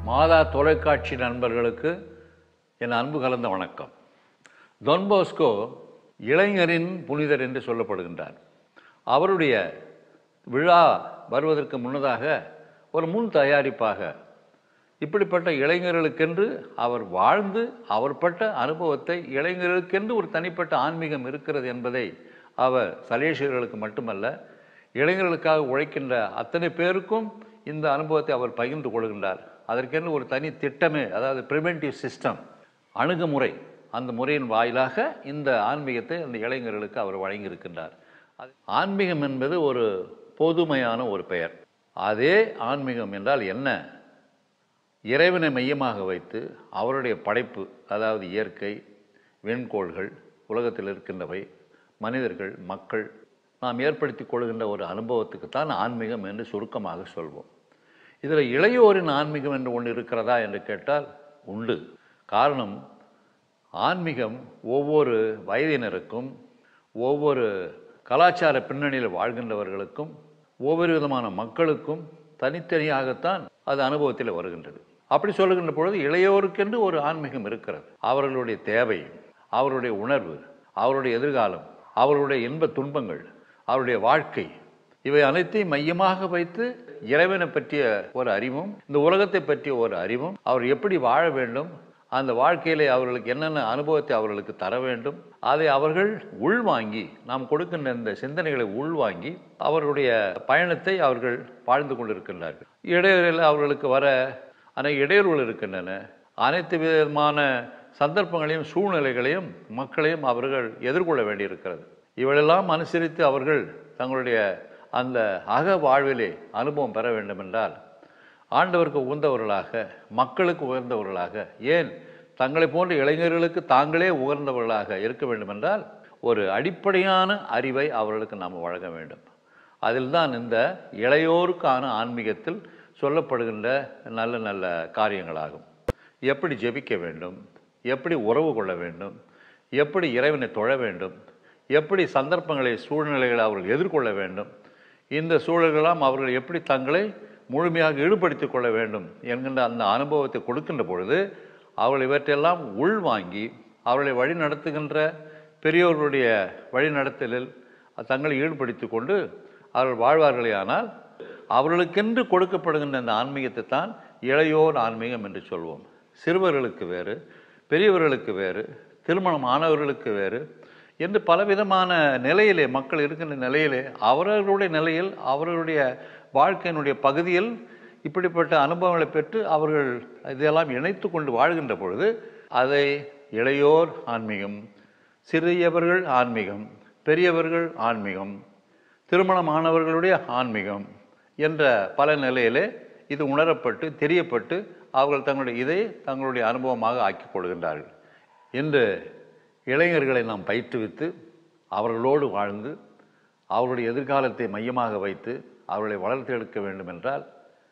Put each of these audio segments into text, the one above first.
மாதா தொலைக்காட்சி நண்பர்களுக்கு என் அன்பு கலந்த வணக்கம் டொன் போஸ்கோ இளைஞரின் புனிதர் என்று சொல்லப்படுகின்றார் அவருடைய விழா வருவதற்கு முன்னதாக ஒரு முன் தயாரிப்பாக இப்படிப்பட்ட இளைஞர்களுக்கென்று அவர் வாழ்ந்து அவர் பட்ட அனுபவத்தை இளைஞர்களுக்கென்று ஒரு தனிப்பட்ட ஆன்மீகம் இருக்கிறது என்பதை அவர் சலேசியர்களுக்கு மட்டுமல்ல இளைஞர்களுக்காக உழைக்கின்ற அத்தனை பேருக்கும் இந்த அனுபவத்தை அவர் பகிர்ந்து கொள்கின்றார் அதற்கென்று ஒரு தனி திட்டமே அதாவது ப்ரிவென்டிவ் சிஸ்டம் அணுகுமுறை அந்த முறையின் வாயிலாக இந்த ஆன்மீகத்தை அந்த இளைஞர்களுக்கு அவர் வழங்கியிருக்கின்றார் அது ஆன்மீகம் என்பது ஒரு பொதுமையான ஒரு பெயர் அதே ஆன்மீகம் என்றால் என்ன இறைவனை மையமாக வைத்து அவருடைய படைப்பு அதாவது இயற்கை விண்கோள்கள் உலகத்தில் இருக்கின்றவை மனிதர்கள் மக்கள் நாம் ஏற்படுத்தி கொள்கின்ற ஒரு அனுபவத்துக்கு தான் ஆன்மீகம் என்று சுருக்கமாக சொல்வோம் இதில் இளையோரின் ஆன்மீகம் என்று ஒன்று இருக்கிறதா என்று கேட்டால் உண்டு காரணம் ஆன்மீகம் ஒவ்வொரு வயதினருக்கும் ஒவ்வொரு கலாச்சார பின்னணியில் வாழ்கின்றவர்களுக்கும் ஒவ்வொரு விதமான மக்களுக்கும் தனித்தனியாகத்தான் அது அனுபவத்தில் வருகின்றது அப்படி சொல்லுகின்ற பொழுது இளையோருக்கென்று ஒரு ஆன்மீகம் இருக்கிறது அவர்களுடைய தேவை அவருடைய உணர்வு அவருடைய எதிர்காலம் அவருடைய இன்ப துன்பங்கள் அவருடைய வாழ்க்கை இவை அனைத்தையும் மையமாக வைத்து இறைவனை பற்றிய ஒரு அறிவும் இந்த உலகத்தை பற்றிய ஒரு அறிவும் அவர் எப்படி வாழ வேண்டும் அந்த வாழ்க்கையிலே அவர்களுக்கு என்னென்ன அனுபவத்தை அவர்களுக்கு தர வேண்டும் அதை அவர்கள் உள்வாங்கி நாம் கொடுக்கின்ற இந்த சிந்தனைகளை உள்வாங்கி அவர்களுடைய பயணத்தை அவர்கள் வாழ்ந்து கொண்டிருக்கின்றார்கள் இடையில அவர்களுக்கு வர அனைத்து இடையூறுகள் இருக்கின்றன அனைத்து விதமான சந்தர்ப்பங்களையும் சூழ்நிலைகளையும் மக்களையும் அவர்கள் எதிர்கொள்ள வேண்டியிருக்கிறது இவளெல்லாம் அனுசரித்து அவர்கள் தங்களுடைய அந்த அக வாழ்விலே அனுபவம் பெற வேண்டுமென்றால் ஆண்டவருக்கு உகந்தவர்களாக மக்களுக்கு உகந்தவர்களாக ஏன் தங்களை போன்ற இளைஞர்களுக்கு தாங்களே உகர்ந்தவர்களாக இருக்க வேண்டுமென்றால் ஒரு அடிப்படையான அறிவை அவர்களுக்கு நாம் வழங்க வேண்டும் அதில் தான் இந்த இளையோருக்கான ஆன்மீகத்தில் சொல்லப்படுகின்ற நல்ல நல்ல காரியங்களாகும் எப்படி ஜெபிக்க வேண்டும் எப்படி உறவு கொள்ள வேண்டும் எப்படி இறைவனை தொழ வேண்டும் எப்படி சந்தர்ப்பங்களை சூழ்நிலைகளை அவர்கள் எதிர்கொள்ள வேண்டும் இந்த சூழல்களாம் அவர்கள் எப்படி தங்களை முழுமையாக ஈடுபடுத்திக் கொள்ள வேண்டும் என்கின்ற அந்த அனுபவத்தை கொடுக்கின்ற பொழுது அவர்கள் இவற்றையெல்லாம் உள்வாங்கி அவர்களை வழி நடத்துகின்ற பெரியோர்களுடைய வழிநடத்தலில் தங்களை ஈடுபடுத்தி கொண்டு அவர்கள் வாழ்வார்களே ஆனால் அவர்களுக்கென்று கொடுக்கப்படுகின்ற அந்த ஆன்மீகத்தை தான் இளையோர் ஆன்மீகம் என்று சொல்வோம் சிறுவர்களுக்கு வேறு பெரியவர்களுக்கு வேறு திருமணம் ஆனவர்களுக்கு வேறு என்று பலவிதமான நிலையிலே மக்கள் இருக்கின்ற நிலையிலே அவர்களுடைய நிலையில் அவர்களுடைய வாழ்க்கையினுடைய பகுதியில் இப்படிப்பட்ட அனுபவங்களை பெற்று அவர்கள் இதெல்லாம் இணைத்து கொண்டு வாழ்கின்ற பொழுது அதை இளையோர் ஆன்மீகம் சிறியவர்கள் ஆன்மீகம் பெரியவர்கள் ஆன்மீகம் திருமணமானவர்களுடைய ஆன்மீகம் என்ற பல நிலையிலே இது உணரப்பட்டு தெரியப்பட்டு அவர்கள் தங்களுடைய இதை தங்களுடைய அனுபவமாக ஆக்கிக் கொள்கின்றார்கள் இன்று இளைஞர்களை நாம் பயிற்றுவித்து அவர்களோடு வாழ்ந்து அவருடைய எதிர்காலத்தை மையமாக வைத்து அவர்களை வளர்த்தெடுக்க வேண்டும் என்றால்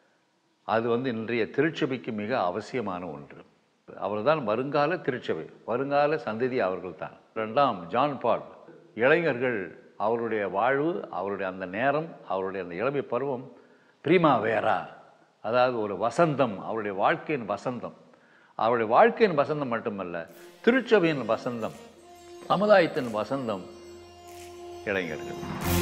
அது வந்து இன்றைய திருச்சபைக்கு மிக அவசியமான ஒன்று அவர்தான் வருங்கால திருச்சபை வருங்கால சந்ததி அவர்கள்தான் ரெண்டாம் ஜான் பால் இளைஞர்கள் அவருடைய வாழ்வு அவருடைய அந்த நேரம் அவருடைய அந்த இளமை பருவம் பிரீமா வேரா அதாவது ஒரு வசந்தம் அவருடைய வாழ்க்கையின் வசந்தம் அவருடைய வாழ்க்கையின் வசந்தம் மட்டுமல்ல திருச்சபையின் வசந்தம் சமுதாயத்தின் வசந்தம் இளைஞர்கள்